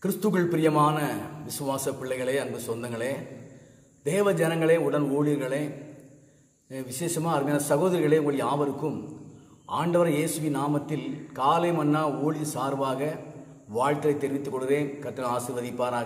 கிறிஸ்துக்குள் பிரியமான விசுவாச பிள்ளைகளே அன்பு சொந்தங்களே தேவ ஜனங்களே உடன் ஊழியர்களே அஹ் விசேஷமா அருமையான சகோதரிகளே உங்கள் யாவருக்கும் ஆண்டவர் இயேசுவின் நாமத்தில் காலை மன்னா ஊழிய சார்பாக வாழ்த்தை தெரிவித்துக் கொள்கிறேன் கர்த்தர் ஆசீர்வதிப்பாராக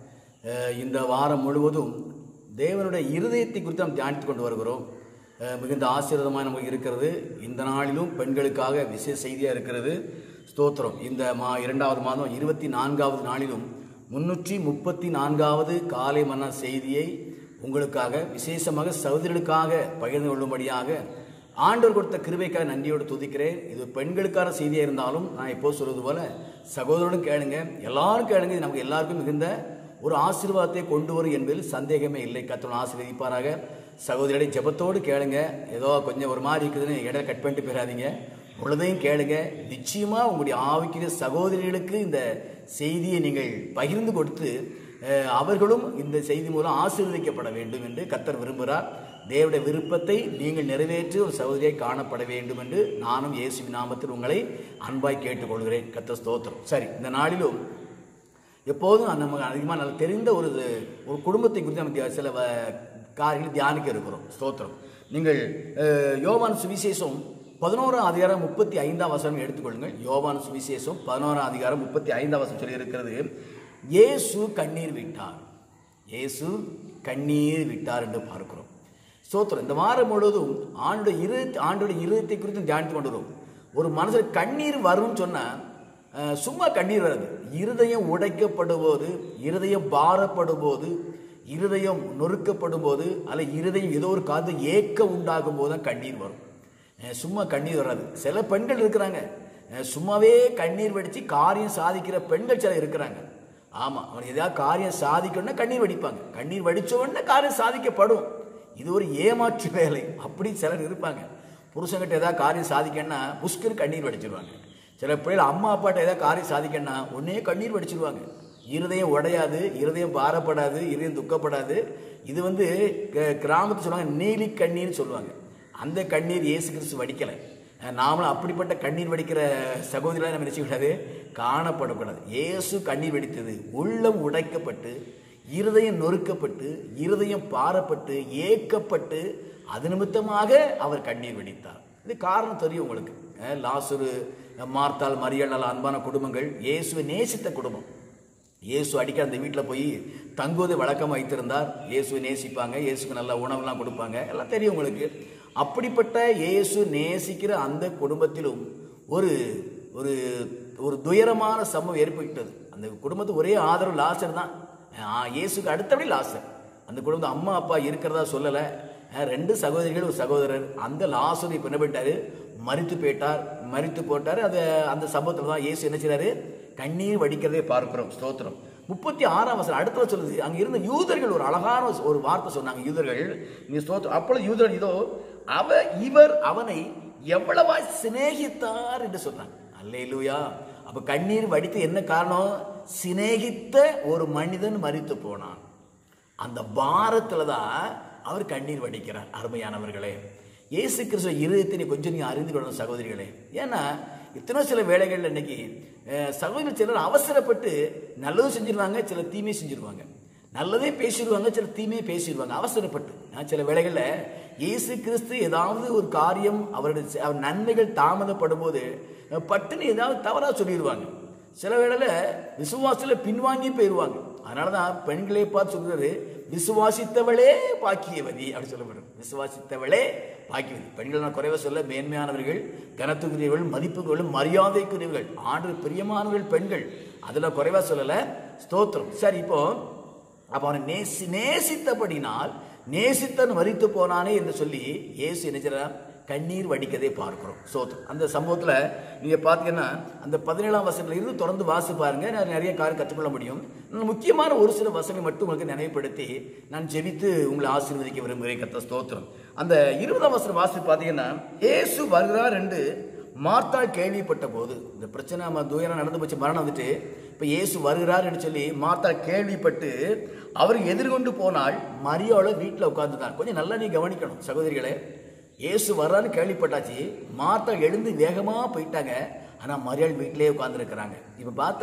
அஹ் இந்த வாரம் முழுவதும் தேவனுடைய இருதயத்தை குறித்து நாம் தியானித்துக் கொண்டு வருகிறோம் அஹ் மிகுந்த ஆசீர்வாதமாக நமக்கு இருக்கிறது இந்த நாளிலும் பெண்களுக்காக விசேஷ செய்தியாக இருக்கிறது ஸ்தோத்திரம் இந்த மா இரண்டாவது மாதம் இருபத்தி நான்காவது நாளிலும் முன்னூற்றி முப்பத்தி நான்காவது காலை மன்னா செய்தியை உங்களுக்காக விசேஷமாக சகோதரிகளுக்காக பகிர்ந்து கொள்ளும்படியாக ஆண்டவர் கொடுத்த கிருபைக்காக நன்றியோடு துதிக்கிறேன் இது பெண்களுக்கான செய்தியாக இருந்தாலும் நான் எப்போ சொல்வது போல சகோதரனும் கேளுங்க எல்லாரும் கேளுங்க இது நமக்கு எல்லாருக்கும் மிகுந்த ஒரு ஆசீர்வாதத்தை கொண்டு வரும் என்பதில் சந்தேகமே இல்லை கத்தவன் ஆசீர்வதிப்பாராக சகோதரிகளை ஜெபத்தோடு கேளுங்க ஏதோ கொஞ்சம் ஒரு மாதிரி இருக்குதுன்னு இடையில கட் பண்ணிட்டு போயிடாதீங்க முழுதையும் கேளுங்க நிச்சயமா உங்களுடைய ஆவிக்கிற சகோதரிகளுக்கு இந்த செய்தியை நீங்கள் பகிர்ந்து கொடுத்து அஹ், அவர்களும் இந்த செய்தி மூலம் ஆசீர்வதிக்கப்பட வேண்டும் என்று கத்தர் விரும்புகிறார் தேவனுடைய விருப்பத்தை நீங்கள் நிறைவேற்றி ஒரு சகோதரியை காணப்பட வேண்டும் என்று நானும் இயேசுவின் நாமத்தில் உங்களை அன்பாய் கேட்டுக்கொள்கிறேன் கத்தர் ஸ்தோத்திரம் சரி இந்த நாளிலும் எப்போதும் நமக்கு அதிகமாக நல்லா தெரிந்த ஒரு ஒரு குடும்பத்தை குறித்து நம்ம தியா- சில வ- காரியங்களை தியானிக்க இருக்கிறோம் ஸ்தோத்திரம் நீங்கள் அஹ், யோவான் சுவிசேஷம் பதினோராம் அதிகாரம் முப்பத்தி ஐந்தாம் வசனம் எடுத்துக்கொள்ளுங்கள் யோவான் சுவிசேஷம் பதினோராம் அதிகாரம் முப்பத்தி ஐந்தாம் வசனம் சொல்லி இருக்கிறது இயேசு கண்ணீர் விட்டார் இயேசு கண்ணீர் விட்டார் என்று பார்க்கிறோம் ஸ்தோத்திரம் இந்த வாரம் முழுவதும் ஆண்டுடைய இரு ஆண்டுடைய இருதயத்தை குறித்து தியானித்து கொண்டு வரும் ஒரு மனசில் கண்ணீர் வரும்னு சொன்னால் அஹ், சும்மா கண்ணீர் வராது இருதயம் உடைக்கப்படும் போது இருதயம் பாரப்படும் போது இருதயம் நொறுக்கப்படும் போது அல்ல இருதயம் ஏதோ ஒரு காது ஏக்க உண்டாகும் போது தான் கண்ணீர் வரும் அஹ், சும்மா கண்ணீர் வராது சில பெண்கள் இருக்கிறாங்க அஹ், சும்மாவே கண்ணீர் வடித்து காரியம் சாதிக்கிற பெண்கள் சில இருக்கிறாங்க ஆமாம் அவன் ஏதாவது காரியம் சாதிக்கணும்னா கண்ணீர் வடிப்பாங்க கண்ணீர் வடிச்ச உடனே காரியம் சாதிக்கப்படும் இது ஒரு ஏமாற்று வேலை அப்படி சிலர் இருப்பாங்க புருஷன்கிட்ட ஏதாவது காரியம் சாதிக்கணும்னா புஷ்கர் கண்ணீர் வடிச்சிருவாங்க சில பிள்ளைகள் அம்மா அப்பாட்ட ஏதாவது காரியம் சாதிக்கணும்னா உடனே கண்ணீர் வடிச்சிருவாங்க இருதயம் உடையாது இருதயம் பாரப்படாது இருதயம் துக்கப்படாது இது வந்து க- கிராமத்து சொல்லுவாங்க நீலி கண்ணீர்னு சொல்லுவாங்க அந்த கண்ணீர் இயேசு கிறிஸ்து வடிக்கலை நாமளும் அப்படிப்பட்ட கண்ணீர் வடிக்கிற சகோதரிகளை நம்ம நினைச்சுக்கூடாது காணப்படக்கூடாது இயேசு கண்ணீர் வடித்தது உள்ளம் உடைக்கப்பட்டு இருதயம் நொறுக்கப்பட்டு இருதயம் பாரப்பட்டு ஏக்கப்பட்டு அது நிமித்தமாக அவர் கண்ணீர் வெடித்தார் இது காரணம் தெரியும் உங்களுக்கு அஹ் லாசுரு மார்த்தாள் மரியாள் அன்பான குடும்பங்கள் இயேசுவை நேசித்த குடும்பம் இயேசு அடிக்க அந்த வீட்டில் போய் தங்குவதை வழக்கம் வைத்திருந்தார் இயேசுவை நேசிப்பாங்க இயேசுக்கு நல்ல உணவுலாம் கொடுப்பாங்க எல்லாம் தெரியும் உங்களுக்கு அப்படிப்பட்ட இயேசு நேசிக்கிற அந்த குடும்பத்திலும் ஒரு ஒரு ஒரு துயரமான சம்பவம் ஏற்பட்டது அந்த குடும்பத்துக்கு ஒரே ஆதரவு லாசர் தான் ஆ, இயேசுக்கு அடுத்தபடி லாசர் அந்த குடும்பம் அம்மா அப்பா இருக்கிறதா சொல்லலை அஹ், ரெண்டு சகோதரிகள் ஒரு சகோதரர் அந்த லாசர் இப்போ என்ன பண்ணிட்டாரு மறித்து போயிட்டார் மறித்து போட்டார் அது அந்த சம்பவத்தில் தான் இயேசு என்ன செய்றாரு கண்ணீர் வடிக்கிறதை பார்க்கிறோம் ஸ்தோத்திரம் முப்பத்தி ஆறாம் வசனம் அடுத்த சொல்லுது அங்க இருந்த யூதர்கள் ஒரு அழகான ஒரு வார்த்தை சொன்னாங்க யூதர்கள் நீ ஸ்தோத்திரம் அப்பொழுது யூதர்கள் இதோ அவ இவர் அவனை எவ்வளவாய் சிநேகித்தார் என்று சொன்னாங்க அல்லேலூயா அப்ப கண்ணீர் வடித்து என்ன காரணம் சிநேகித்த ஒரு மனிதன் மறித்து போனான் அந்த பாரத்துல தான் அவர் கண்ணீர் வடிக்கிறார் அருமையானவர்களே இயேசு கிறிஸ்துவ இருதயத்தை கொஞ்சம் நீங்க அறிந்து கொள்ளணும் சகோதரிகளே ஏன்னா இத்தனை சில வேளைகள்ல இன்னைக்கு அஹ், சகோதரர்கள் சிலர் அவசரப்பட்டு நல்லது செஞ்சிருவாங்க சில தீமை செஞ்சிருவாங்க நல்லதே பேசிடுவாங்க சில தீமையை பேசிடுவாங்க அவசரப்பட்டு அஹ், சில வேளைகளில் இயேசு கிறிஸ்து ஏதாவது ஒரு காரியம் அவருடைய செ- அவர் நன்மைகள் தாமதப்படும் போது அஹ், பட்டுன்னு ஏதாவது தவறா சொல்லிடுவாங்க சில வேளையில விசுவாசத்துல பின்வாங்கி போயிடுவாங்க அதனால தான் பெண்களை பார்த்து சொல்றாரு விசுவாசித்தவளே பாக்கியவதி அப்படி சொல்லப்படும் விசுவாசித்தவளே பாக்கியவதி பெண்கள் நான் குறைவா சொல்ல மேன்மையானவர்கள் கனத்துக்குரியவர்கள் மதிப்புக்குரியவர்கள் மரியாதைக்குரியவர்கள் ஆண்டு பிரியமானவர்கள் பெண்கள் அதுல குறைவா சொல்லல ஸ்தோத்திரம் சரி இப்போ அப்ப அவனை நேசி நேசித்தபடினால் நேசித்தன் மறித்து போனானே என்று சொல்லி இயேசு என்ன செய்றார்? கண்ணீர் வடிக்கதை பார்க்கிறோம் சோத்திரம் அந்த சம்பவத்துல நீங்க பாத்தீங்கன்னா அந்த பதினேழாம் வசனத்துல இருந்து தொடர்ந்து வாசி பாருங்க நான் நிறைய காரியம் கற்றுக்கொள்ள முடியும் நான் முக்கியமான ஒரு சில வசனங்களை மட்டும் உங்களுக்கு நினைவுபடுத்தி நான் ஜெபித்து உங்களை ஆசீர்வதிக்க விரும்புகிறேன் கத்த ஸ்தோத்திரம் அந்த இருபதாம் வசனம் வாசி பாத்தீங்கன்னா இயேசு வருகிறார் என்று மார்த்தாள் கேள்விப்பட்ட போது இந்த பிரச்சனை நம்ம துயரம் நடந்து போச்சு மரணம் வந்துட்டு இப்போ இயேசு வருகிறார் என்று சொல்லி மார்த்தாள் கேள்விப்பட்டு அவர் எதிர்கொண்டு போனால் மரியாதை வீட்டில் உட்கார்ந்துதான் கொஞ்சம் நல்லா நீ கவனிக்கணும் சகோதரிகளே இயேசு வர்றான்னு கேள்விப்பட்டாச்சு மார்த்தாள் எழுந்து வேகமாக போயிட்டாங்க ஆனால் மரியாள் வீட்டிலேயே உட்காந்துருக்கிறாங்க இப்போ பார்த்தா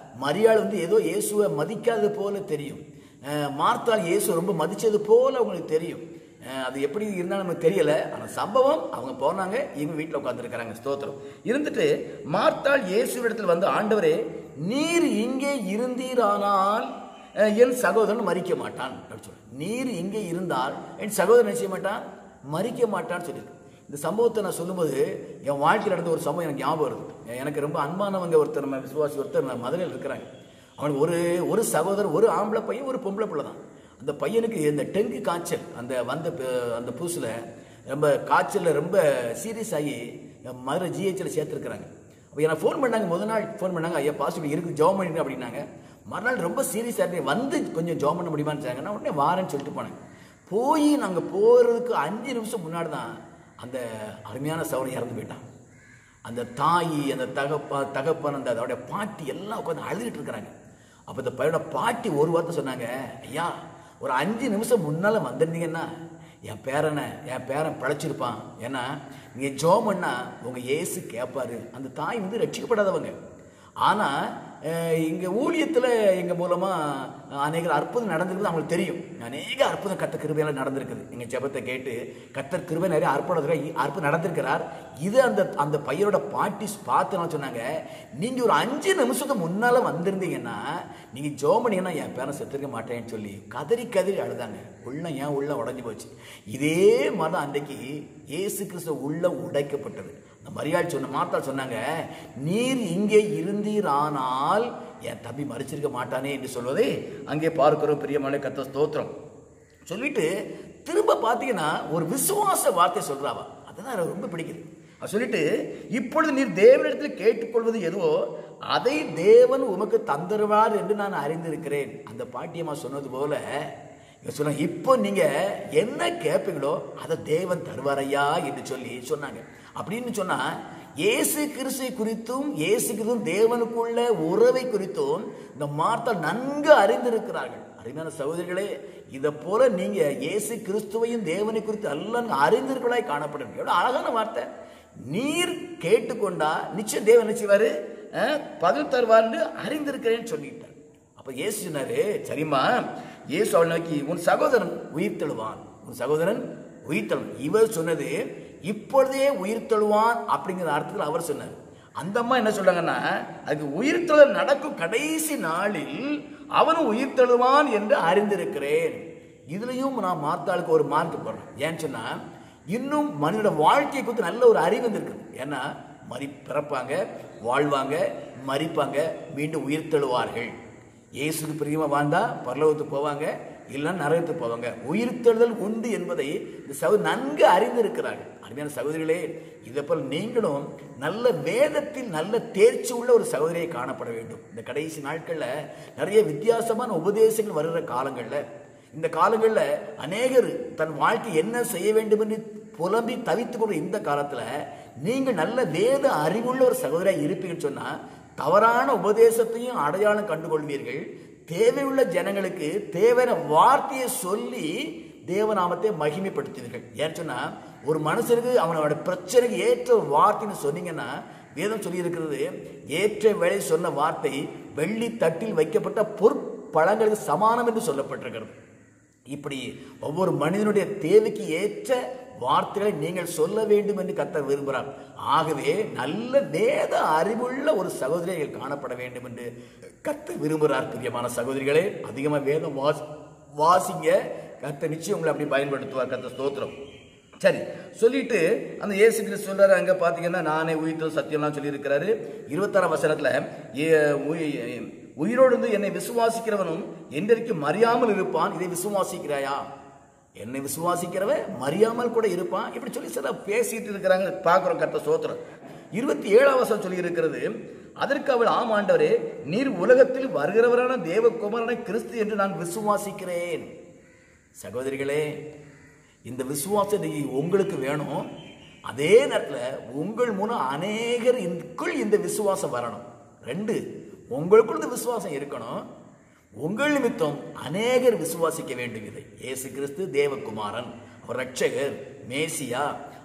மரியாள் வந்து ஏதோ இயேசுவை மதிக்காதது போல தெரியும் அஹ், மார்த்தாள் இயேசு ரொம்ப மதிச்சது போல அவங்களுக்கு தெரியும் அஹ், அது எப்படி இருந்தாலும் நமக்கு தெரியல ஆனால் சம்பவம் அவங்க போனாங்க இவங்க வீட்டில் உட்காந்துருக்கிறாங்க ஸ்தோத்திரம் இருந்துட்டு மார்த்தாள் இயேசுவிடத்தில் வந்து ஆண்டவரே நீர் இங்கே இருந்தீரானால் அஹ், என் சகோதரன் மறிக்க மாட்டான் அப்படின்னு சொல்லு. நீர் இங்கே இருந்தால் என் சகோதரன் என்ன செய்ய மாட்டான் மறிக்க மாட்டான்னு சொல்லியிருக்கு இந்த சம்பவத்தை நான் சொல்லும்போது என் வாழ்க்கையில் நடந்த ஒரு சம்பவம் எனக்கு ஞாபகம் வருது எனக்கு ரொம்ப அன்பானவங்க ஒருத்தர் நம்ம விசுவாசி ஒருத்தர் நம்ம மதுரையில் இருக்கிறாங்க அவனுக்கு ஒரு ஒரு சகோதரர் ஒரு ஆம்பளை பையன் ஒரு பொம்பளை பிள்ளை தான் அந்த பையனுக்கு இந்த டெங்கு காய்ச்சல் அந்த வந்த ப- அந்த புதுசில் ரொம்ப காய்ச்சலில் ரொம்ப சீரியஸ் ஆகி மதுரை ஜிஹெச்சில் சேர்த்துருக்குறாங்க அப்போ எனக்கு ஃபோன் பண்ணாங்க முத நாள் ஃபோன் பண்ணாங்க ஐயா பாசிட்டிவ் இருக்கு ஜாப் பண்ணிட்டு அப்படின்னாங்க மறுநாள் ரொம்ப சீரியஸாக இருக்கு வந்து கொஞ்சம் ஜாப் பண்ண முடியுமான்னு சொன்னாங்க. நான் உடனே வாரேன்னு சொல்லிட்டு போனேன் போய் நாங்கள் போகிறதுக்கு அஞ்சு நிமிஷம் முன்னாடி தான் அந்த அருமையான சவரன் இறந்து போயிட்டான் அந்த தாய் அந்த தகப்பா தகப்பன் அந்த அதோட பாட்டி எல்லாம் உட்காந்து அழுதுகிட்டு இருக்கிறாங்க அப்போ இந்த பையனோட பாட்டி ஒரு வார்த்தை சொன்னாங்க ஐயா ஒரு அஞ்சு நிமிஷம் முன்னால் வந்திருந்தீங்கன்னா என் பேரனை என் பேரன் பிழைச்சிருப்பான் ஏன்னா நீங்கள் ஜோம் பண்ணா உங்கள் இயேசு கேட்பாரு அந்த தாய் வந்து ரட்சிக்கப்படாதவங்க ஆனால் இங்கே ஊழியத்தில் எங்கள் மூலமாக அநேக அற்புதம் நடந்திருக்குது அவங்களுக்கு தெரியும் அநேக அற்புதம் கத்த கிருபையெல்லாம் நடந்திருக்குது எங்கள் ஜெபத்தை கேட்டு கத்தர் கிருபை நிறைய அற்புதம் அற்புதம் நடந்திருக்கிறார் இது அந்த அந்த பையனோட பாட்டி பார்த்து சொன்னாங்க நீங்கள் ஒரு அஞ்சு நிமிஷத்துக்கு முன்னால் வந்திருந்தீங்கன்னா நீங்கள் ஜோம் பண்ணீங்கன்னா என் பேரன் செத்துருக்க மாட்டேன்னு சொல்லி கதறி கதறி அழுதாங்க உள்ள ஏன் உள்ள உடஞ்சி போச்சு இதே மாதிரி தான் அன்றைக்கு இயேசு கிறிஸ்து உள்ள உடைக்கப்பட்டது அந்த மரியாள் சொன்ன மாத்தா சொன்னாங்க நீர் இங்கே இருந்தீரானால் என் தம்பி மறிச்சிருக்க மாட்டானே என்று சொல்வதை அங்கே பார்க்கிறோம் பிரியமான கத்த ஸ்தோத்திரம் சொல்லிட்டு திரும்ப பார்த்தீங்கன்னா ஒரு விசுவாச வார்த்தை சொல்றாவா அதுதான் எனக்கு ரொம்ப பிடிக்குது அது சொல்லிட்டு இப்பொழுது நீர் தேவனிடத்தில் கேட்டுக்கொள்வது எதுவோ அதை தேவன் உமக்கு தந்துருவார் என்று நான் அறிந்திருக்கிறேன் அந்த பாட்டியம்மா சொன்னது போல இவங்க சொல்லுவாங்க இப்போ நீங்க என்ன கேட்பீங்களோ அதை தேவன் தருவாரையா என்று சொல்லி சொன்னாங்க அப்படின்னு சொன்னா இயேசு கிறிஸ்துவை குறித்தும் இயேசு கிறிஸ்துவும் தேவனுக்குள்ள உறவை குறித்தும் இந்த மார்த்தால் நன்கு அறிந்திருக்கிறார்கள் அருமையான சகோதரிகளே இதை போல நீங்க இயேசு கிறிஸ்துவையும் தேவனை குறித்து எல்லாம் அறிந்திருக்கலாய் காணப்படும் எவ்வளவு அழகான வார்த்தை நீர் கேட்டுக்கொண்டா நிச்சயம் தேவன் நிச்சயவாரு பதில் தருவார்னு அறிந்திருக்கிறேன்னு சொல்லிட்டார் அப்ப இயேசு சொன்னாரு சரிம்மா இயேசு அவள் நோக்கி உன் சகோதரன் உயிர் தழுவான் உன் சகோதரன் உயிர் தழுவான் இவர் சொன்னது இப்பொழுதே உயிர் தழுவான் அப்படிங்கிற அர்த்தத்தில் அவர் சொன்னார் அந்த அம்மா என்ன சொல்றாங்கன்னா அதுக்கு உயிர்த்தெழல் நடக்கும் கடைசி நாளில் அவனும் உயிர் தழுவான் என்று அறிந்திருக்கிறேன் இதுலயும் நான் மாத்தாளுக்கு ஒரு மார்க் போடுறேன் ஏன்னு சொன்னா இன்னும் மனிதனோட வாழ்க்கையை குறித்து நல்ல ஒரு அறிவு இருக்குது ஏன்னா மறி பிறப்பாங்க வாழ்வாங்க மறிப்பாங்க மீண்டும் உயிர் தழுவார்கள் இயேசுக்கு பிரியமா வாழ்ந்தா பரலோகத்துக்கு போவாங்க இல்லைன்னா நரகத்துக்கு போவாங்க உயிர்த்தெழுதல் உண்டு என்பதை இந்த சகோதரி நன்கு அறிந்திருக்கிறார்கள் அருமையான சகோதரிகளே இதை போல் நீங்களும் நல்ல வேதத்தில் நல்ல தேர்ச்சி உள்ள ஒரு சகோதரியை காணப்பட வேண்டும் இந்த கடைசி நாட்களில் நிறைய வித்தியாசமான உபதேசங்கள் வருகிற காலங்களில் இந்த காலங்களில் அநேகர் தன் வாழ்க்கை என்ன செய்ய வேண்டும் என்று புலம்பி தவித்துக் கொண்ட இந்த காலத்தில் நீங்கள் நல்ல வேத அறிவுள்ள ஒரு சகோதரியாக இருப்பீங்கன்னு சொன்னால் தவறான உபதேசத்தையும் அடையாளம் கண்டுகொள்வீர்கள் தேவையுள்ள ஜனங்களுக்கு தேவையான வார்த்தையை சொல்லி தேவநாமத்தை மகிமைப்படுத்துவீர்கள் ஏன்னு சொன்னா ஒரு மனுஷனுக்கு அவனோட பிரச்சனைக்கு ஏற்ற ஒரு வார்த்தைன்னு சொன்னீங்கன்னா வேதம் சொல்லி இருக்கிறது ஏற்ற வேலை சொன்ன வார்த்தை வெள்ளி தட்டில் வைக்கப்பட்ட பொற்பழங்களுக்கு சமானம் என்று சொல்லப்பட்டிருக்கிறது இப்படி ஒவ்வொரு மனிதனுடைய தேவைக்கு ஏற்ற வார்த்தைகளை நீங்கள் சொல்ல வேண்டும் என்று கர்த்தர் விரும்புகிறார் ஆகவே நல்ல வேத அறிவுள்ள ஒரு சகோதரிகள் காணப்பட வேண்டும் என்று கர்த்தர் விரும்புகிறார் பிரியமான சகோதரிகளே அதிகமாக வேதம் வாசி வாசிங்க கர்த்தர் நிச்சயம் உங்களை அப்படி பயன்படுத்துவார் கர்த்தர் ஸ்தோத்திரம் சரி சொல்லிட்டு அந்த இயேசு கிறிஸ்து சொல்றாரு அங்க பாத்தீங்கன்னா நானே உயிர்த்தல் சத்தியம்லாம் சொல்லியிருக்கிறாரு இருபத்தாறாம் வசனத்துல ஏ- உயி- உயிரோடு இருந்து என்னை விசுவாசிக்கிறவனும் என்றைக்கும் மறியாமல் இருப்பான் இதை விசுவாசிக்கிறாயா என்னை விசுவாசிக்கிறவன் மறியாமல் கூட இருப்பான் இப்படி சொல்லி சில பேசிட்டு இருக்கிறாங்க பார்க்குறோம் கர்த்த சோத்திரம் இருபத்தி ஏழாம் வசனம் சொல்லி இருக்கிறது அதற்கு அவள் ஆம் ஆண்டவரே நீர் உலகத்தில் வருகிறவரான தேவகுமாரனை கிறிஸ்து என்று நான் விசுவாசிக்கிறேன் சகோதரிகளே இந்த விசுவாசம் இன்னைக்கு உங்களுக்கு வேணும் அதே நேரத்தில் உங்கள் மூலம் அநேகர் இதுக்குள் இந்த விசுவாசம் வரணும் ரெண்டு உங்களுக்குள் இந்த விசுவாசம் இருக்கணும் உங்கள் நிமித்தம் அநேகர் விசுவாசிக்க வேண்டும் இதை இயேசு கிறிஸ்து தேவகுமாரன் அவர் ரட்சகர் மேசியா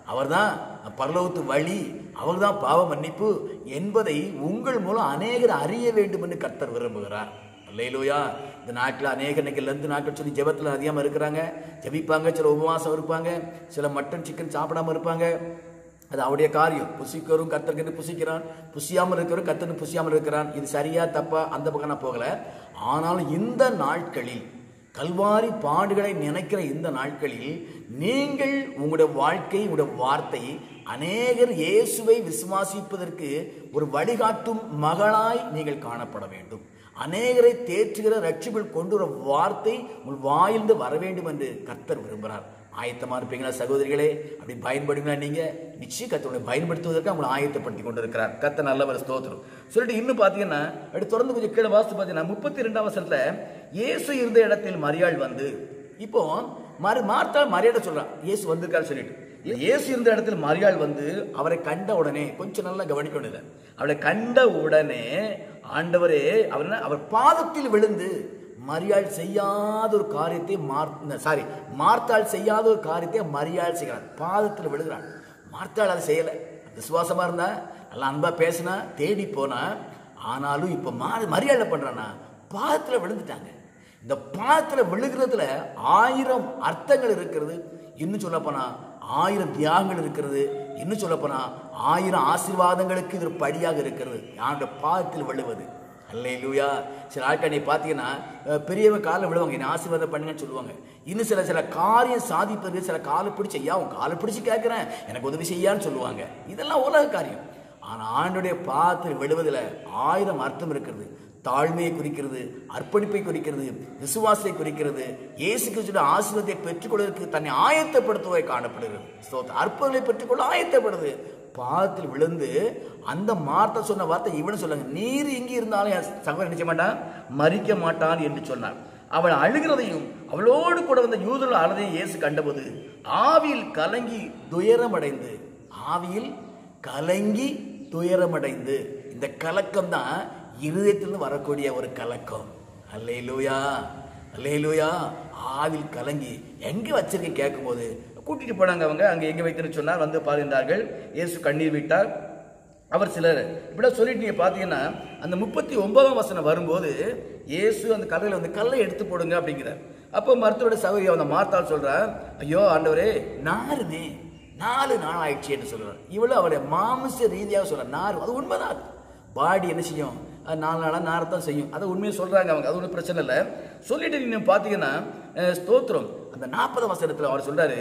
அவர்தான் பரலோகத்து வழி அவர்தான் பாவ மன்னிப்பு என்பதை உங்கள் மூலம் அநேகர் அறிய வேண்டும் என்று கர்த்தர் விரும்புகிறார் அல்லையிலோயா இந்த நாட்டில் அநேக இன்னைக்கு லந்து நாட்கள் சொல்லி ஜெபத்தில் அதிகமாக இருக்கிறாங்க ஜெபிப்பாங்க சில உபவாசம் இருப்பாங்க சில மட்டன் சிக்கன் சாப்பிடாம இருப்பாங்க அது அவருடைய காரியம் புசிக்கிறவரும் கத்தருக்கு புசிக்கிறான் புசியாமல் இருக்கிறவரும் கத்தருக்கு புசியாமல் இருக்கிறான் இது சரியா தப்பா அந்த பக்கம் நான் போகல ஆனாலும் இந்த நாட்களில் கல்வாரி பாடுகளை நினைக்கிற இந்த நாட்களில் நீங்கள் உங்களுடைய வாழ்க்கை உங்களுடைய வார்த்தை அநேகர் இயேசுவை விசுவாசிப்பதற்கு ஒரு வழிகாட்டும் மகளாய் நீங்கள் காணப்பட வேண்டும் அநேகரை தேற்றுகிற ரட்சிப்பில் கொண்டு வர வார்த்தை உங்கள் வாயிலிருந்து வர வேண்டும் என்று கர்த்தர் விரும்புகிறார் ஆயத்தமா இருப்பீங்களா சகோதரிகளே அப்படி பயன்படுவீங்களா நீங்க நிச்சயம் கத்தோட பயன்படுத்துவதற்கு அவங்களை ஆயத்தப்படுத்தி கொண்டு இருக்கிறார் கத்த நல்லவர் ஸ்தோத்திரம் சொல்லிட்டு இன்னும் பாத்தீங்கன்னா அப்படி தொடர்ந்து கொஞ்சம் கீழே வாசித்து பார்த்தீங்கன்னா முப்பத்தி ரெண்டாம் வசனத்துல இயேசு இருந்த இடத்தில் மரியாள் வந்து இப்போ மறு மார்த்தாள் மரியாதை சொல்றான் இயேசு வந்திருக்காரு சொல்லிட்டு இயேசு இருந்த இடத்தில் மரியாள் வந்து அவரை கண்ட உடனே கொஞ்சம் நல்லா கவனிக்கணும் இதை. அவளை கண்ட உடனே ஆண்டவரே அவர் என்ன? அவர் பாதத்தில் விழுந்து மரியாள் செய்யாத ஒரு காரியத்தை மார் சாரி மார்த்தாள் செய்யாத ஒரு காரியத்தை மரியாள் செய்கிறார் பாதத்தில் விழுகிறாள் மார்த்தாள் அதை செய்யலை விசுவாசமா இருந்தா நல்லா அன்பா பேசினா தேடி போனா ஆனாலும் இப்போ மா மரியாதை பண்றானா பாதத்தில் விழுந்துட்டாங்க இந்த பாதத்தில் விழுகிறதுல ஆயிரம் அர்த்தங்கள் இருக்கிறது இன்னும் சொல்ல போனா ஆயிரம் தியாகங்கள் இருக்கிறது இன்னும் சொல்ல போனா ஆயிரம் ஆசீர்வாதங்களுக்கு இது ஒரு படியாக இருக்கிறது யாருடைய பாதத்தில் விழுவது அல்லேலூயா சில ஆட்கள் நீ பார்த்தீங்கன்னா அஹ், பெரியவங்க காலில் விழுவாங்க என்ன ஆசீர்வாதம் பண்ணுங்கன்னு சொல்லுவாங்க இன்னும் சில சில காரியம் சாதிப்பது சில காலை பிடிச்சி ஐயா உன் காலை பிடிச்சி கேட்குறேன் எனக்கு உதவி செய்யான்னு சொல்லுவாங்க இதெல்லாம் உலக காரியம் ஆனால் ஆண்டுடைய பாதத்தில் விழுவதில் ஆயிரம் அர்த்தம் இருக்கிறது தாழ்மையை குறிக்கிறது அர்ப்பணிப்பை குறிக்கிறது விசுவாசத்தை குறிக்கிறது இயேசு கிறிஸ்துடைய ஆசீர்வாதத்தை பெற்றுக்கொள்வதற்கு தன்னை ஆயத்தப்படுத்துவதை காணப்படுகிறது ஸ்தோத்திரம். அற்புதங்களை பெற்றுக்கொள்ள ஆயத்தப்படுது பாதத்தில் விழுந்து அந்த மார்த்த சொன்ன வார்த்தை இவனு சொல்லுங்க நீர் இங்கே இருந்தாலும் என் சகோதரன் நினைச்ச மாட்டான் மறிக்க மாட்டான் என்று சொன்னார் அவள் அழுகிறதையும் அவளோடு கூட வந்த யூதர்கள் அழுதையும் இயேசு கண்டபோது ஆவியில் கலங்கி துயரமடைந்து ஆவியில் கலங்கி துயரமடைந்து இந்த கலக்கம் தான் இருதயத்திலிருந்து வரக்கூடிய ஒரு கலக்கம் அல்லேலூயா அல்லேலூயா ஆவில் கலங்கி எங்க வச்சிருக்க கேட்கும்போது கூட்டிட்டு போனாங்க அவங்க அங்க எங்க வைத்துன்னு சொன்னார் வந்து பாருந்தார்கள் இயேசு கண்ணீர் விட்டார் அவர் சிலர் இப்படிலாம் சொல்லிட்டு நீங்க பாத்தீங்கன்னா அந்த முப்பத்தி ஒன்பதாம் வசனம் வரும்போது இயேசு அந்த கல்லையில் வந்து கல்லை எடுத்து போடுங்க அப்படிங்கிறார் அப்போ மருத்துவோட சகோதரி அந்த மாத்தாள் சொல்றா ஐயோ ஆண்டவரே நாருமே நாலு நாள் ஆயிடுச்சு என்று சொல்றார் இவ்வளவு அவருடைய மாமிச ரீதியாக சொல்ற நார் அது உண்மைதான் பாடி என்ன செய்யும் அது நாலு நாளாக நாரத்தான் செய்யும் அதை உண்மையை சொல்றாங்க அவங்க அது ஒன்றும் பிரச்சனை இல்லை சொல்லிட்டு நீங்க பார்த்தீங்கன்னா அஹ், ஸ்தோத்திரம் அந்த நாற்பது வசனத்தில் அவர் சொல்றாரு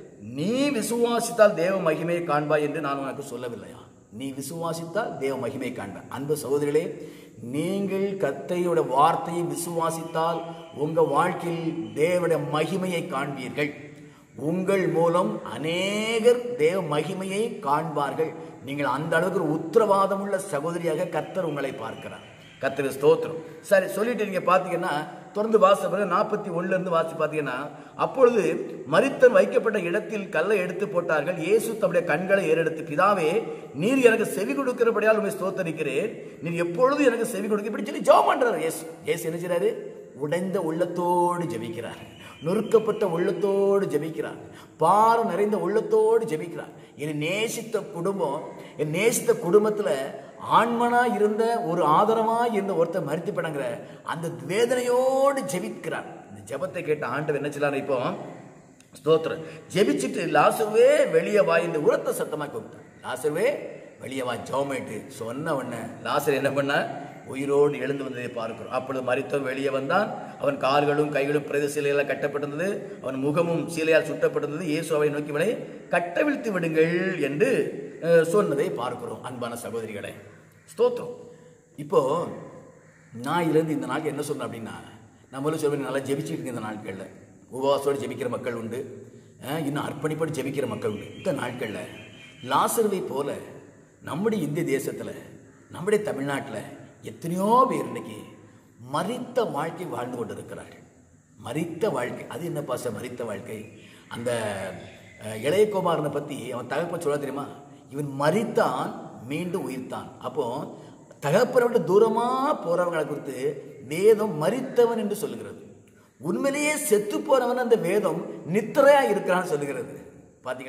நீ விசுவாசித்தால் தேவ மகிமையை காண்பாய் என்று நான் உனக்கு சொல்லவில்லையா நீ விசுவாசித்தால் தேவ மகிமை காண்பாய் அன்பு சகோதரிகளே நீங்கள் கத்தையோட வார்த்தையை விசுவாசித்தால் உங்க வாழ்க்கையில் தேவனுடைய மகிமையை காண்பீர்கள் உங்கள் மூலம் அநேகர் தேவ மகிமையை காண்பார்கள் நீங்கள் அந்த அளவுக்கு ஒரு உத்தரவாதம் உள்ள சகோதரியாக கர்த்தர் உங்களை பார்க்கிறார் கர்த்தர் ஸ்தோத்திரம் சரி சொல்லிட்டு நீங்க பாத்தீங்கன்னா தொடர்ந்து வாச நாற்பத்தி ஒண்ணுல இருந்து வாசி பாத்தீங்கன்னா அப்பொழுது மரித்தன் வைக்கப்பட்ட இடத்தில் கல்லை எடுத்து போட்டார்கள் இயேசு தம்முடைய கண்களை ஏறெடுத்து பிதாவே நீர் எனக்கு செவி கொடுக்கிறபடியால் உண்மை ஸ்தோத்தரிக்கிறேன் நீர் எப்பொழுது எனக்கு செவி கொடுக்க இப்படி சொல்லி ஜெபம் பண்றாரு இயேசு இயேசு என்ன செய்றாரு உடைந்த உள்ளத்தோடு ஜெபிக்கிறார் நொறுக்கப்பட்ட உள்ளத்தோடு ஜெபிக்கிறார் பாரம் நிறைந்த உள்ளத்தோடு ஜெபிக்கிறார் என்னை நேசித்த குடும்பம் என் நேசித்த குடும்பத்துல ஆண்மனா இருந்த ஒரு ஆதரவா இருந்த ஒருத்தர் மறித்து படங்கிற அந்த வேதனையோடு ஜெபிக்கிறார் இந்த ஜெபத்தை கேட்ட ஆண்டவர் என்ன செய்யலாம் இப்போ ஸ்தோத்திரம் ஜெபிச்சுட்டு லாசுவே வெளியே வா இந்த உரத்த சத்தமா கூப்பிட்டார் லாசுவே வெளியே வா ஜோமேட்டு சொன்ன உடனே லாசர் என்ன பண்ண உயிரோடு எழுந்து வந்ததை பார்க்கிறோம் அப்பொழுது மரித்தவன் வெளியே வந்தான் அவன் கால்களும் கைகளும் பிரேத சீலையால் கட்டப்பட்டிருந்தது அவன் முகமும் சீலையால் சுட்டப்பட்டிருந்தது இயேசு அவரை நோக்கி வினை கட்டவிழ்த்து விடுங்கள் என்று அஹ், சொன்னதை பார்க்கிறோம் அன்பான சகோதரிகளே ஸ்தோத்திரம் இப்போ நான் இதுலேருந்து இந்த நாள் என்ன சொன்னேன் அப்படின்னா நம்மளும் சொல்வேன் நல்லா ஜெபிச்சுட்டு இருக்க இந்த நாட்களில் உபவாசோடு ஜெபிக்கிற மக்கள் உண்டு அஹ், இன்னும் அர்ப்பணிப்போடு ஜெபிக்கிற மக்கள் உண்டு இந்த நாட்களில் லாசருவை போல நம்முடைய இந்திய தேசத்தில் நம்முடைய தமிழ்நாட்டில் எத்தனையோ பேர் இன்னைக்கு மறித்த வாழ்க்கை வாழ்ந்து கொண்டு இருக்கிறார்கள் மறித்த வாழ்க்கை அது என்ன பாச மறித்த வாழ்க்கை அந்த அஹ், இளையகுமாரனை பற்றி அவன் தகப்பன் சொல்ல தெரியுமா இவன் மறித்தான் மீண்டும் உயிர்த்தான் அப்போ தகப்பனை விட்டு தூரமா போறவங்களை குறித்து வேதம் மறித்தவன் என்று சொல்லுகிறது உண்மையிலேயே செத்து போனவன் அந்த வேதம் நித்திரையா இருக்கிறான்னு சொல்லுகிறது பாத்தீங்களா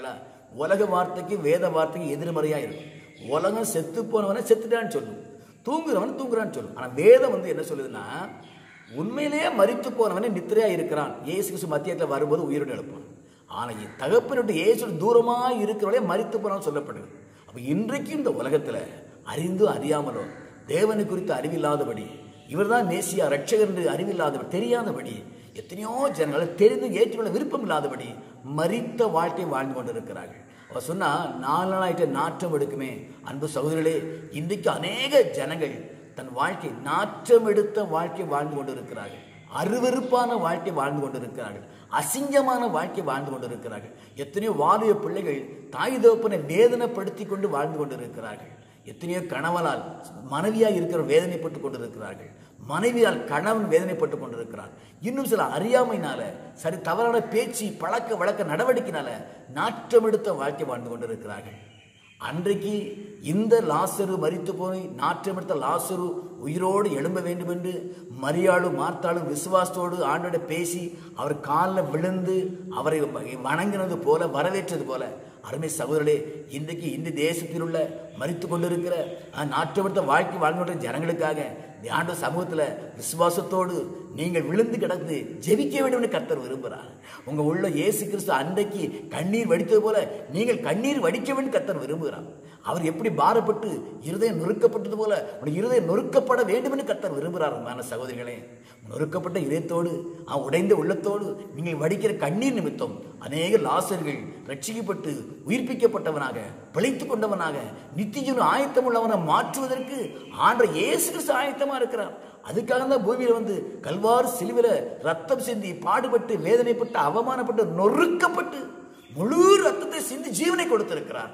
உலக வார்த்தைக்கு வேத வார்த்தைக்கு எதிர்மறையா இருக்கும் உலகம் செத்து போனவனை செத்துட்டான்னு சொல்லும் தூங்குறவன் தூங்குறான்னு சொல்லும் ஆனா வேதம் வந்து என்ன சொல்லுதுன்னா உண்மையிலேயே மரித்து போனவனே நித்திரையா இருக்கிறான் இயேசு கிறிஸ்து மத்தியத்தில் வரும்போது உயிரோடு எழுப்பான் ஆனா என் தகப்பனுடைய இயேசு தூரமா இருக்கிறவளே மரித்து போனான்னு சொல்லப்படுது அப்ப இன்றைக்கும் இந்த உலகத்துல அறிந்து அறியாமலோ தேவனை குறித்து அறிவில்லாதபடி இவர்தான் மேசியா ரட்சகர் என்று அறிவில்லாதபடி தெரியாதபடி எத்தனையோ ஜனங்கள் தெரிந்து ஏற்றுக்கொள்ள விருப்பம் இல்லாதபடி மரித்த வாழ்க்கை வாழ்ந்து கொண்டிருக்கிறார்கள் அவர் சொன்னா நாலு நாளாயிட்ட நாற்றம் எடுக்குமே அன்பு சகோதரர்களே இன்றைக்கு அநேக ஜனங்கள் தன் வாழ்க்கை நாற்றம் எடுத்த வாழ்க்கை வாழ்ந்து கொண்டிருக்கிறார்கள் அருவருப்பான வாழ்க்கை வாழ்ந்து கொண்டிருக்கிறார்கள் அசிங்கமான வாழ்க்கை வாழ்ந்து கொண்டிருக்கிறார்கள் எத்தனையோ வாலிய பிள்ளைகள் தாய் தகப்பனை வேதனைப்படுத்தி கொண்டு வாழ்ந்து கொண்டிருக்கிறார்கள் எத்தனையோ கணவனால் மனைவியாய் இருக்கிற வேதனைப்பட்டு கொண்டிருக்கிறார்கள் மனைவியால் கணவன் வேதனைப்பட்டு கொண்டிருக்கிறார் இன்னும் சில அறியாமையினால சரி தவறான பேச்சு பழக்க வழக்க நடவடிக்கையினால நாற்றம் எடுத்த வாழ்க்கை வாழ்ந்து கொண்டிருக்கிறார்கள் அன்றைக்கு இந்த லாசரு மரித்து போய் நாற்றம் எடுத்த லாசரு உயிரோடு எழும்ப வேண்டும் என்று மரியாளும் மார்த்தாளும் விசுவாசத்தோடு ஆண்டோட பேசி அவர் காலில் விழுந்து அவரை வணங்கினது போல வரவேற்றது போல அருமை சகோதரர்களே இன்றைக்கு இந்த தேசத்தில் உள்ள மறித்து கொண்டிருக்கிற நாற்றப்படுத்த வாழ்க்கை வாழ்ந்து கொண்ட ஜனங்களுக்காக இந்த ஆண்டு சமூகத்தில் விசுவாசத்தோடு நீங்கள் விழுந்து கிடந்து ஜெபிக்க வேண்டும் என்று கர்த்தர் விரும்புகிறார் உங்க உள்ள இயேசு கிறிஸ்து அன்றைக்கு கண்ணீர் வடித்தது போல நீங்கள் கண்ணீர் வடிக்க வேண்டும் கர்த்தர் விரும்புகிறார் அவர் எப்படி பாரப்பட்டு இருதயம் நொறுக்கப்பட்டது போல உன் இருதயம் நொறுக்கப்பட வேண்டும் என்று கர்த்தர் விரும்புகிறார் மான சகோதரிகளே நொறுக்கப்பட்ட இதயத்தோடு அவன் உடைந்த உள்ளத்தோடு நீங்கள் வடிக்கிற கண்ணீர் நிமித்தம் அநேக லாசர்கள் ரட்சிக்கப்பட்டு உயிர்ப்பிக்கப்பட்டவனாக பிழைத்துக் கொண்டவனாக நித்திய ஆயத்தம் உள்ளவனை மாற்றுவதற்கு ஆண்ட இயேசு கிறிஸ்து ஆயத்தமா இருக்கிறார் அதுக்காக தான் பூமியில வந்து கல்வாறு சிலுவில ரத்தம் சிந்தி பாடுபட்டு வேதனைப்பட்டு அவமானப்பட்டு நொறுக்கப்பட்டு முழு ரத்தத்தை சிந்தி ஜீவனை கொடுத்திருக்கிறார்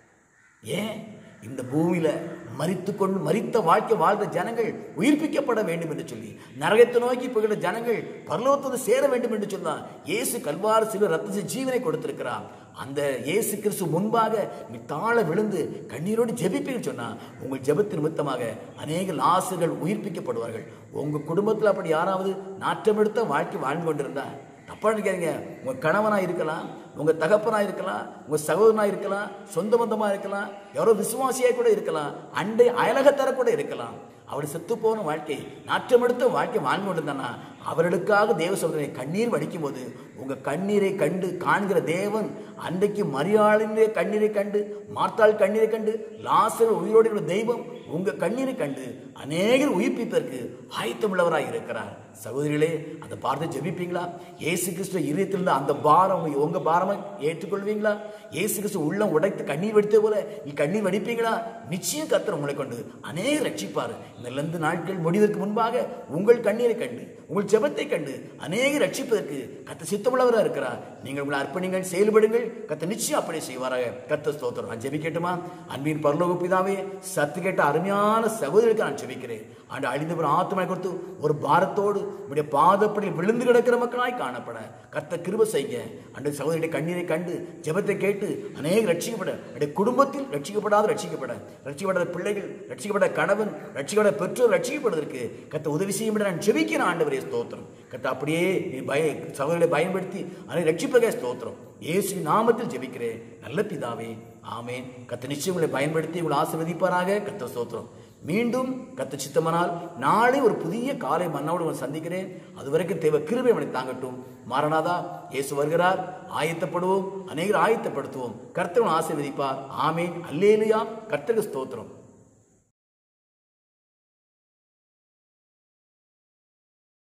ஏன் இந்த பூமியில மரித்து கொண்டு மரித்த வாழ்க்கை வாழ்ந்த ஜனங்கள் உயிர்ப்பிக்கப்பட வேண்டும் என்று சொல்லி நரகத்தை நோக்கி போகிற ஜனங்கள் பரலோகத்தோடு சேர வேண்டும் என்று சொன்னார் இயேசு கல்வாறு சில ரத்த ஜீவனை கொடுத்திருக்கிறார் அந்த இயேசு கிறிஸ்து முன்பாக நீ தாழ விழுந்து கண்ணீரோடு ஜெபிப்பீங்கன்னு சொன்னா உங்கள் ஜெபத்தின் நிமித்தமாக அநேக லாசுகள் உயிர்ப்பிக்கப்படுவார்கள் உங்க குடும்பத்தில் அப்படி யாராவது நாற்றமெடுத்த வாழ்க்கை வாழ்ந்து கொண்டிருந்தா தப்பா நினைக்காதீங்க உங்க கணவனா இருக்கலாம் உங்க தகப்பனா இருக்கலாம் உங்க சகோதரனா இருக்கலாம் சொந்த பந்தமா இருக்கலாம் யாரோ விசுவாசியா கூட இருக்கலாம் அண்டை அயலகத்தர கூட இருக்கலாம் அவர் செத்து போன வாழ்க்கை நாற்றமெடுத்த வாழ்க்கை வாழ்ந்து கொண்டிருந்தானா அவர்களுக்காக தேவ சொல்றேன் கண்ணீர் வடிக்கும் போது உங்க கண்ணீரை கண்டு காண்கிற தேவன் அன்றைக்கு மரியாதையினுடைய கண்ணீரை கண்டு மார்த்தாள் கண்ணீரை கண்டு லாசர் உயிரோடு இருக்கிற தெய்வம் உங்க கண்ணீரை கண்டு அநேகர் உயிர்ப்பிப்பதற்கு ஆயத்தமுள்ளவராய் இருக்கிறார் சகோதரிகளே அதை பார்த்து ஜெபிப்பீங்களா இயேசு கிறிஸ்துவ இருதயத்தில் அந்த பாரம் உங்க- உங்க பாரமா ஏற்றுக்கொள்வீங்களா இயேசு கிறிஸ்து உள்ளம் உடைத்து கண்ணீர் வடித்தது போல நீ கண்ணீர் வடிப்பீங்களா நிச்சயம் கர்த்தர் உங்களை கொண்டு அநேக ரட்சிப்பார் இந்த லந்து நாட்கள் முடிவதற்கு முன்பாக உங்கள் கண்ணீரை கண்டு உங்கள் ஜெபத்தை கண்டு அநேக ரட்சிப்பதற்கு கத்த சித்தமுள்ளவராக இருக்கிறார் நீங்கள் உங்களை அர்ப்பணிங்கள் செயல்படுங்கள் கத்த நிச்சயம் அப்படி செய்வாராக கத்த ஸ்தோத்திரம் நான் ஜெபிக்கட்டுமா அன்பின் பரலோக பிதாவே சத்து கேட்ட அருமையான சகோதரிக்கு நான் ஜெபிக்கிறேன் ஆண்டு அழிந்தவர் ஆத்மாய் கொடுத்து ஒரு பாரத்தோடு உடைய பாதப்படியில் விழுந்து கிடக்கிற மக்களாய் காணப்பட கத்த கிருப செய்ய அன்று சகோதரியுடைய கண்ணீரை கண்டு ஜெபத்தை கேட்டு அநேக ரட்சிக்கப்பட அவருடைய குடும்பத்தில் ரட்சிக்கப்படாத ரட்சிக்கப்பட ரட்சிக்கப்படாத பிள்ளைகள் ரட்சிக்கப்பட கணவன் ரட்சிக்கப்பட பெற்றோர் ரட்சிக்கப்படுவதற்கு கத்த உதவி செய்யும் நான் ஜெபிக்கிறேன் ஆண்டவரே ஸ்தோத்திரம் கத்த அப்படியே நீ பய சகோதரர்களை பயன்படுத்தி அதை ரட்சிப்பதே ஸ்தோத்திரம் இயேசு நாமத்தில் ஜெபிக்கிறேன் நல்ல பிதாவே ஆமென் கத்த நிச்சயம் உங்களை பயன்படுத்தி உங்களை ஆசீர்வதிப்பாராக கத்த ஸ்தோத்திரம் மீண்டும் கத்த சித்தமனால் நாளை ஒரு புதிய காலை மன்னோடு உங்களை சந்திக்கிறேன் அதுவரைக்கும் தேவ கிருபை அவனை தாங்கட்டும் மாரநாதா இயேசு வருகிறார் ஆயத்தப்படுவோம் அநேகர் ஆயத்தப்படுத்துவோம் கர்த்தவன் ஆசீர்வதிப்பார் ஆமேன் அல்லேலுயா கர்த்தருக்கு ஸ்தோத்திரம்